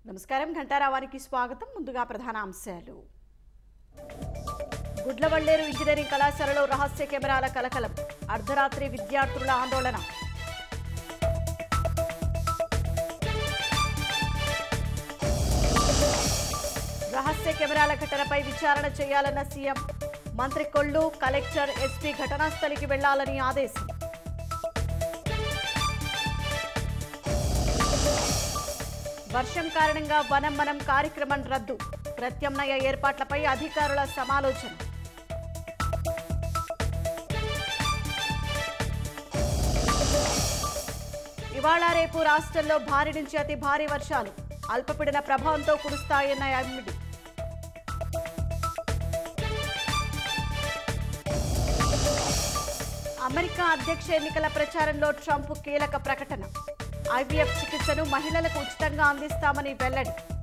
నమస్కారం ఘంటారావానికి స్వాగతం ముందుగా ప్రధాన అంశాలు గుడ్లవల్లేరు ఇంజనీరింగ్ కళాశాలలో రహస్య కెమెరాల కలకలం అర్ధరాత్రి విద్యార్థుల ఆందోళన రహస్య కెమెరాల ఘటనపై విచారణ చేయాలన్న సీఎం మంత్రి కొల్లు కలెక్టర్ ఎస్పీ ఘటనాస్థలికి వెళ్లాలని ఆదేశం వర్షం కారణంగా వనం మనం కార్యక్రమం రద్దు ప్రత్యామ్నాయ ఏర్పాట్లపై అధికారుల సమాలోచన ఇవాళ రేపు రాష్ట్రంలో భారీ నుంచి అతి భారీ వర్షాలు అల్పపీడన ప్రభావంతో కురుస్తాయన్న అమ్మిడి అమెరికా అధ్యక్ష ఎన్నికల ప్రచారంలో ట్రంప్ కీలక ప్రకటన ఐవీఎఫ్ చికిత్సను మహిళలకు ఉచితంగా అందిస్తామని వెల్లడి